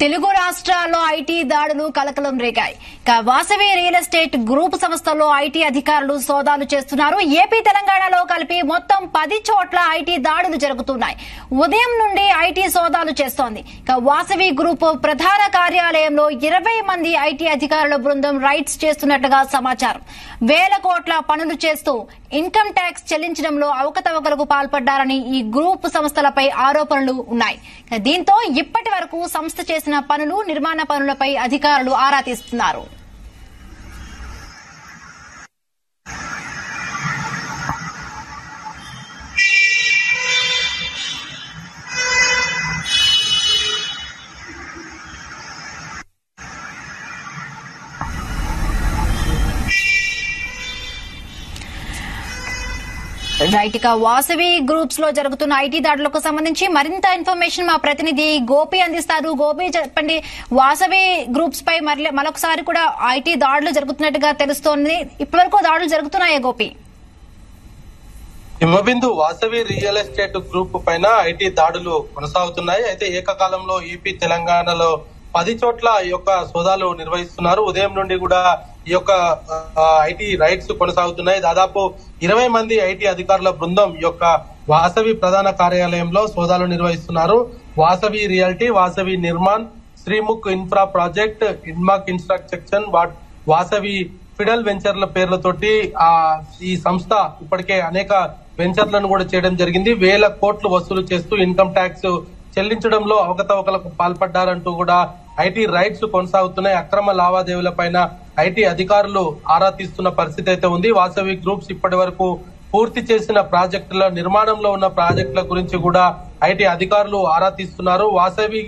తెలుగు రాష్ట్రాల్లో ఐటీ దాడులు కలకలం రేగాయి ఇక వాసవి రియల్ ఎస్టేట్ గ్రూప్ సంస్థల్లో ఐటీ అధికారులు సోదాలు చేస్తున్నారు ఏపీ తెలంగాణలో కలిపి మొత్తం పది చోట్ల ఐటీ దాడులు జరుగుతున్నాయి ఉదయం నుండి ఐటీ సోదాలు చేస్తోంది ఇక వాసవి గ్రూప్ ప్రధాన కార్యాలయంలో ఇరవై మంది ఐటీ అధికారుల బృందం రైడ్స్ చేస్తున్నట్లుగా సమాచారం వేల కోట్ల పనులు చేస్తూ ఇన్కమ్ ట్యాక్స్ చెల్లించడంలో అవకతవకలకు పాల్పడ్డారని ఈ గ్రూప్ సంస్థలపై ఆరోపణలు ఉన్నాయి ఇక దీంతో ఇప్పటి వరకు సంస్థ చేసిన పనులు నిర్మాణ పనులపై అధికారులు ఆరా తీస్తున్నారు రైట్ ఇక వాసవి గ్రూప్స్ లో జరుగుతున్న ఐటీ దాడులకు సంబంధించి మరింత ఇన్ఫర్మేషన్ మా ప్రతినిధి గోపి అందిస్తారు గోపి చెప్పండి వాసవి గ్రూప్స్ పై మరల మరొకసారి కూడా ఐటీ దాడులు జరుగుతున్నట్టుగా తెలుస్తోంది ఇప్పటివరకు దాడులు జరుగుతున్నాయా Gopi Himabindu Vasavi real estate group పైన ఐటీ దాడులు కొనసాగుతున్నాయి అయితే ఏకకాలంలో ఏపీ తెలంగాణలో పది చోట్ల ఈ యొక్క సోదాలు నిర్వహిస్తున్నారు ఉదయం నుండి కూడా ఈ యొక్క ఆ, ఐటీ రైడ్స్ కొనసాగుతున్నాయి దాదాపు ఇరవై మంది ఐటీ అధికారుల బృందం ఈ యొక్క వాసవి ప్రధాన కార్యాలయంలో సోదాలు నిర్వహిస్తున్నారు Vasavi reality Vasavi Nirman Srimukh infra project ఇన్మాక్ ఇన్స్ట్రక్షన్ వాట్ వాసవి ఫిడల్ వెంచర్ల పేర్లతోటి ఆ ఈ సంస్థ ఇప్పటికే అనేక వెంచర్లను కూడా చేయడం జరిగింది వేల కోట్లు వసూలు చేస్తూ ఇన్కమ్ ట్యాక్స్ చెల్లించడంలో అవకతవకలకు పాల్పడ్డారంటూ కూడా ఐటీ రైట్స్ కొనసాగుతున్నాయి అక్రమ లావాదేవీల పైన ఐటీ అధికారులు ఆరా తీస్తున్న పరిస్థితి అయితే ఉంది వాసవి గ్రూప్స్ ఇప్పటి వరకు పూర్తి చేసిన ప్రాజెక్టుల నిర్మాణంలో ఉన్న ప్రాజెక్టుల గురించి కూడా ఐటీ అధికారులు ఆరా తీస్తున్నారు వాసవి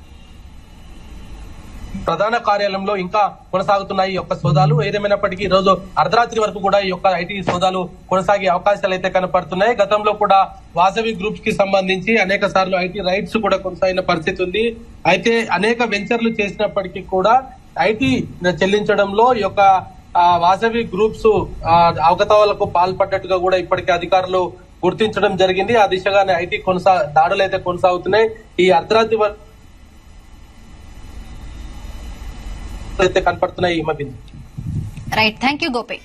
ప్రధాన కార్యాలయంలో ఇంకా కొనసాగుతున్నాయి ఈ యొక్క సోదాలు ఏదేమైనప్పటికీ ఈ రోజు అర్ధరాత్రి వరకు కూడా ఈ యొక్క ఐటీ సోదాలు కొనసాగే అవకాశాలు అయితే కనపడుతున్నాయి గతంలో కూడా వాసవి గ్రూప్స్ కి సంబంధించి అనేక సార్లు ఐటీ రైట్స్ కూడా కొనసాగిన పరిస్థితి ఉంది అయితే అనేక వెంచర్లు చేసినప్పటికీ కూడా ఐటీ చెల్లించడంలో ఈ యొక్క ఆ, వాసవి గ్రూప్స్ ఆ, అవకతవలకు పాల్పడ్డట్టుగా కూడా ఇప్పటికే అధికారులు గుర్తించడం జరిగింది ఆ దిశగానే ఐటీ కొనసా దాడులు అయితే కొనసాగుతున్నాయి ఈ అర్ధరాత్రి వరకు అయితే కనపడుతున్నాయి ఈ మధ్య right thank you Gopi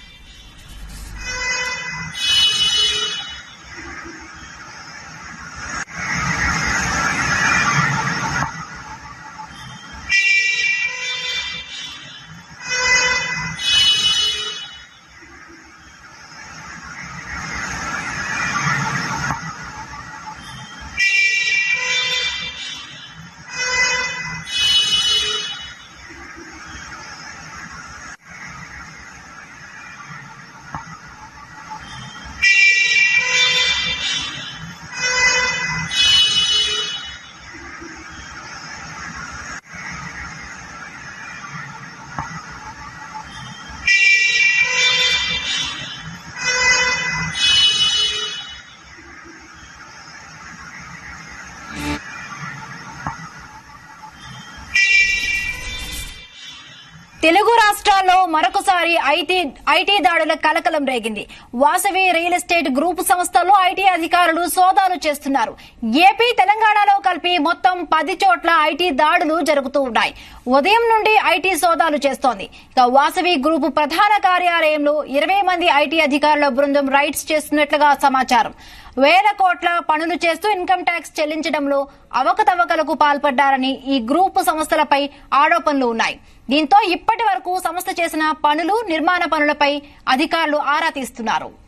Telugu రాష్ట్రాల్లో మరొకసారి ఐటీ ఐటీ దాడుల కలకలం రేగింది వాసవి రియల్ ఎస్టేట్ గ్రూప్ సంస్థల్లో ఐటీ అధికారులు సోదాలు చేస్తున్నారు ఏపీ తెలంగాణలో కలిపి మొత్తం పది చోట్ల ఐటీ దాడులు జరుగుతూ ఉన్నాయి ఉదయం నుండి ఐటీ సోదాలు చేస్తోంది ఇక వాసవి గ్రూప్ ప్రధాన కార్యాలయంలో ఇరవై మంది ఐటీ అధికారుల బృందం రైడ్స్ చేస్తున్నట్లుగా సమాచారం వేల కోట్ల పనులు చేస్తూ ఇన్కమ్ ట్యాక్స్ చెల్లించడంలో అవకతవకలకు పాల్పడ్డారని ఈ గ్రూపు సంస్థలపై ఆరోపణలు ఉన్నాయి దీంతో ఇప్పటి వరకు సంస్థ చేసిన పనులు నిర్మాణ పనులపై అధికారులు ఆరా తీస్తున్నారు